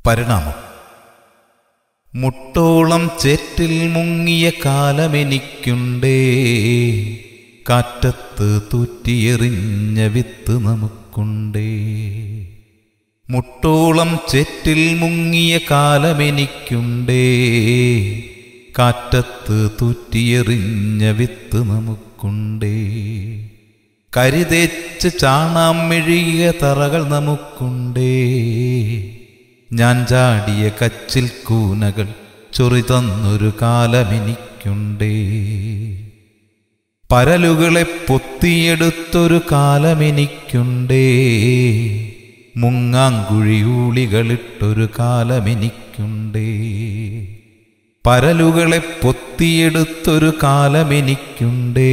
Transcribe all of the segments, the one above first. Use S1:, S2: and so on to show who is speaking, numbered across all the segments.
S1: പരിണാമം മുട്ടോളം ചേറ്റിൽ മുങ്ങിയ കാലമെനിക്കുണ്ടേ കാറ്റത്ത് തൂറ്റിയെറിഞ്ഞ വിത്ത് നമുക്കുണ്ടേ മുട്ടോളം ചേറ്റിൽ മുങ്ങിയ കാലമെനിക്കുണ്ടേ കാറ്റത്ത് തൂറ്റിയെറിഞ്ഞ വിത്ത് നമുക്കുണ്ടേ കരുതേച്ച് ചാണാം മെഴുകിയ തറകൾ നമുക്കുണ്ടേ ഞാൻ ചാടിയ കച്ചിൽ കൂനകൾ ചൊറി തന്നൊരു കാലമെനിക്കുണ്ടേ പരലുകളെ പൊത്തിയെടുത്തൊരു കാലമെനിക്കുണ്ടേ മുങ്ങാങ്കുഴിയൂളികളിട്ടൊരു കാലമെനിക്കുണ്ടേ പരലുകളെ പൊത്തിയെടുത്തൊരു കാലമെനിക്കുണ്ടേ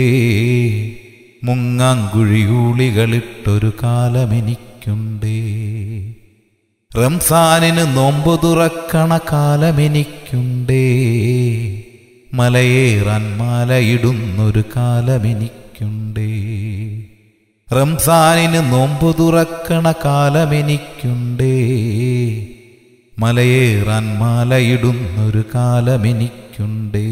S1: മുങ്ങാങ്കുഴിയൂളികളിട്ടൊരു കാലമെനിക്കുണ്ടേ റംസാനിന് നോമ്പു തുറക്കണ കാലമെനിക്കുണ്ടേ മലയേറാൻ മാലയിടുന്നൊരു കാലമെനിക്കുണ്ടേ റംസാനിന് നോമ്പു തുറക്കണ കാലമെനിക്കുണ്ടേ മലയേറാൻ മാലയിടുന്നൊരു കാലമെനിക്കുണ്ടേ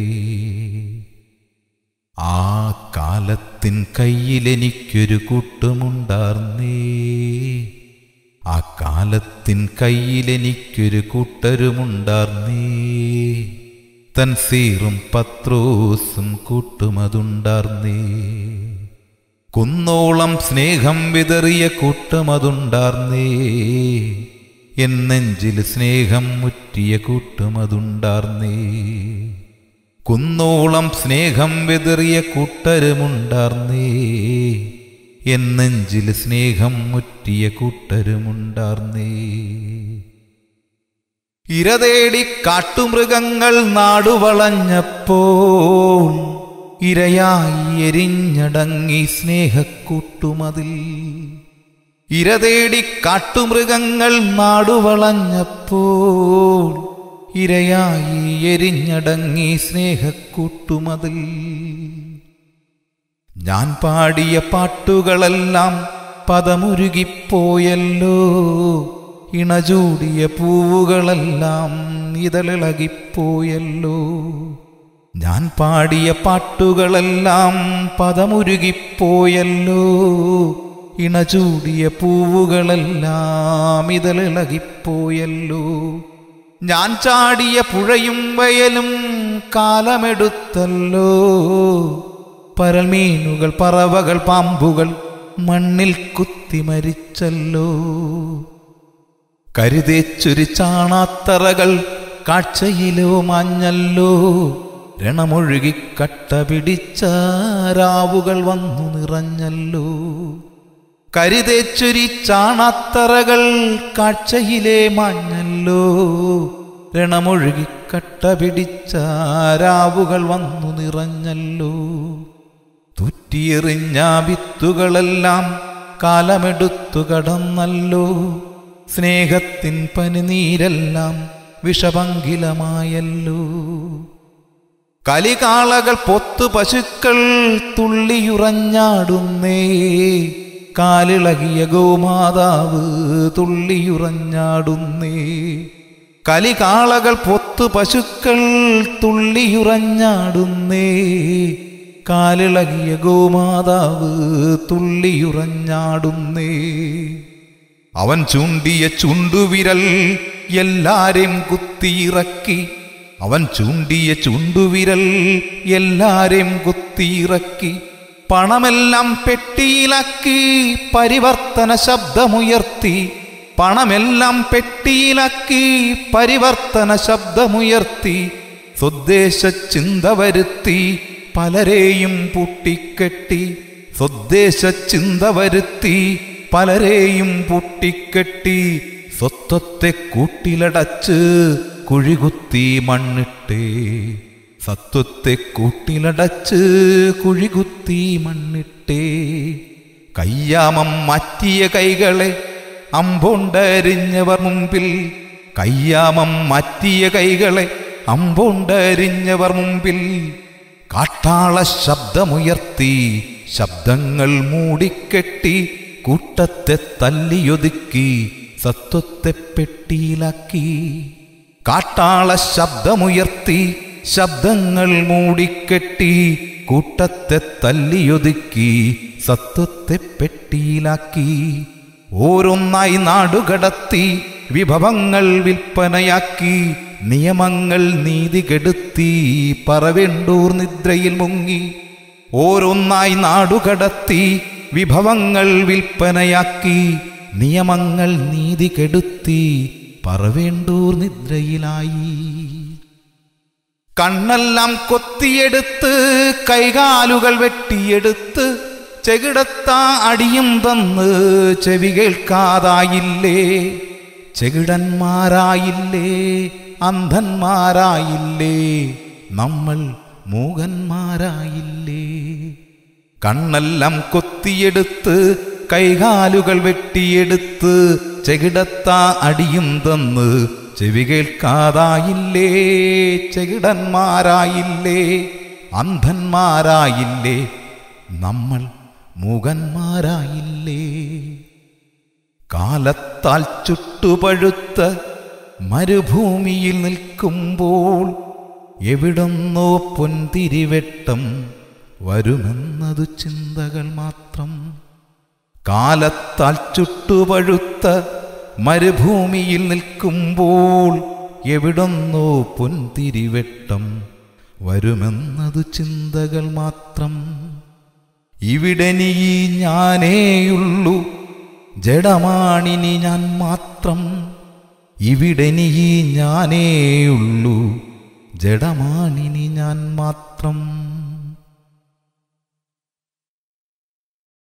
S1: ആ കാലത്തിൻ കയ്യിലെനിക്കൊരു കൂട്ടുമുണ്ടാർന്നേ ആ കാലത്തിൻ കയ്യിലെനിക്കൊരു കൂട്ടരുമുണ്ടാർന്നേ തൻസീറും പത്രോസും കൂട്ടുമതുണ്ടാർന്നേ കുന്നോളം സ്നേഹം വിതറിയ കൂട്ടമതുണ്ടാർന്നേ എൻ നെഞ്ചിൽ സ്നേഹം മുറ്റിയ കൂട്ടുമതുണ്ടാർന്നേ കുന്നോളം സ്നേഹം വിതറിയ കൂട്ടരുമുണ്ടാർന്നേ എൻ നെഞ്ചിൽ സ്നേഹം മുറ്റിയ കൂട്ടരുമുണ്ടാർന്നേ ഇരതേടി കാട്ടുമൃഗങ്ങൾ നാടുവളഞ്ഞപ്പോൾ ഇരയായി എരിഞ്ഞടങ്ങി സ്നേഹക്കൂട്ടുമതിൽ ഇരതേടി കാട്ടുമൃഗങ്ങൾ നാടുവളഞ്ഞപ്പോൾ ഇരയായി എരിഞ്ഞടങ്ങി സ്നേഹക്കൂട്ടുമതിൽ ഞാൻ പാടിയ പാട്ടുകളെല്ലാം പദമുരുകിപ്പോയല്ലോ ഇണചൂടിയ പൂവുകളെല്ലാം ഇതളിളകിപ്പോയല്ലോ ഞാൻ പാടിയ പാട്ടുകളെല്ലാം പദമുരുകിപ്പോയല്ലോ ഇണചൂടിയ പൂവുകളെല്ലാം ഇതളിളകിപ്പോയല്ലോ ഞാൻ ചാടിയ പുഴയും വയലും കാലമെടുത്തല്ലോ പരൽമീനുകൾ പറവകൾ പാമ്പുകൾ മണ്ണിൽ കുത്തി മരിച്ചല്ലോ കരുതേച്ചൊരു ചാണാത്തറകൾ കാഴ്ചയിലോ മാഞ്ഞല്ലോ രണമൊഴുകി കട്ട പിടിച്ച രാവുകൾ വന്നു നിറഞ്ഞല്ലോ കരുതേച്ചൊരി ചാണാത്തറകൾ കാഴ്ചയിലേ മാഞ്ഞല്ലോ രണമൊഴുകി കട്ട പിടിച്ച രാവുകൾ വന്നു നിറഞ്ഞല്ലോ തുറ്റിയെറിഞ്ഞ വിത്തുകളെല്ലാം കാലമെടുത്തു കടന്നല്ലോ സ്നേഹത്തിൻ പനിനീരെല്ലാം വിഷപങ്കിലമായല്ലോ കലികാളകൾ പൊത്തു പശുക്കൾ തുള്ളിയുറഞ്ഞാടുന്നേ കാലിളകിയ ഗോമാതാവ് തുള്ളിയുറഞ്ഞാടുന്നേ കലികാളകൾ പൊത്തു പശുക്കൾ തുള്ളിയുറഞ്ഞാടുന്നേ കാലിളകിയ ഗോമാതാവ് തുള്ളിയുറഞ്ഞാടുന്നേ അവൻ ചൂണ്ടിയ ചുണ്ടുവിരൽ എല്ലാരെയും കുത്തിയിറക്കി അവൻ ചൂണ്ടിയ ചുണ്ടുവിരൽ എല്ലാരെയും കുത്തിയിറക്കി പണമെല്ലാം പെട്ടിയിലാക്കി പരിവർത്തന ശബ്ദമുയർത്തി പണമെല്ലാം പെട്ടിയിലാക്കി പരിവർത്തന ശബ്ദമുയർത്തി സ്വദേശ ചിന്ത വരുത്തി പലരെയും പൂട്ടിക്കെട്ടി സ്വദേശ ചിന്ത വരുത്തി പലരെയും പൂട്ടിക്കെട്ടി സ്വത്വത്തെ കൂട്ടിലടച്ച് കുഴികുത്തി മണ്ണിട്ടേ സത്വത്തെ കൂട്ടിലടച്ച് കുഴികുത്തി മണ്ണിട്ടേ കയ്യാമം മാറ്റിയ കൈകളെ അമ്പുണ്ടരിഞ്ഞവർ മുമ്പിൽ കയ്യാമം മാറ്റിയ കൈകളെ അമ്പുണ്ടരിഞ്ഞവർ മുമ്പിൽ കാട്ടാള ശബ്ദമുയർത്തി ശബ്ദങ്ങൾ മൂടിക്കെട്ടി കൂട്ടത്തെ തല്ലിയൊതുക്കി സത്വത്തെ പെട്ടിയിലാക്കി കാട്ടാള ശബ്ദമുയർത്തി ശബ്ദങ്ങൾ മൂടിക്കെട്ടി കൂട്ടത്തെ തല്ലിയൊതുക്കി സത്വത്തെ പെട്ടിയിലാക്കി ഓരോന്നായി നാടുകടത്തി വിഭവങ്ങൾ വിൽപ്പനയാക്കി നിയമങ്ങൾ നീതി കെടുത്തി പറവെണ്ടൂർ നിദ്രയിൽ മുങ്ങി ഓരോന്നായി നാടുകടത്തി വിഭവങ്ങൾ വിൽപ്പനയാക്കി നിയമങ്ങൾ നീതി കെടുത്തി പറവേണ്ടൂർ നിദ്രയിലായി കണ്ണെല്ലാം കൊത്തിയെടുത്ത് കൈകാലുകൾ വെട്ടിയെടുത്ത് ചെകിടത്താ അടിയും തന്ന് ചെവി കേൾക്കാതായില്ലേ ചെകിടന്മാരായില്ലേ അന്ധന്മാരായില്ലേ നമ്മൾ മൂകന്മാരായില്ലേ കണ്ണെല്ലാം കൊത്തിയെടുത്ത് കൈകാലുകൾ വെട്ടിയെടുത്ത് ചെകിടത്താ അടിയും തന്ന് ചെവി കേൾക്കാതായില്ലേ ചെകിടന്മാരായില്ലേ അന്ധന്മാരായില്ലേ നമ്മൾ മൂകന്മാരായില്ലേ കാലത്താൽ ചുട്ടുപഴുത്ത മരുഭൂമിയിൽ നിൽക്കുമ്പോൾ എവിടുന്നോ പൊൻതിരിവെട്ടം വരുമെന്നതു ചിന്തകൾ മാത്രം കാലത്താൽ ചുട്ടുപഴുത്ത മരുഭൂമിയിൽ നിൽക്കുമ്പോൾ എവിടുന്നോ പൊൻതിരിവെട്ടം വരുമെന്നതു ചിന്തകൾ മാത്രം ഇവിടെ നീ ഞാനേയുള്ളൂ ജഡമാണിനി ഞാൻ മാത്രം ഇവിടെ നീ ഞാനേയുള്ളൂ ജഡമാണിനി ഞാൻ മാത്രം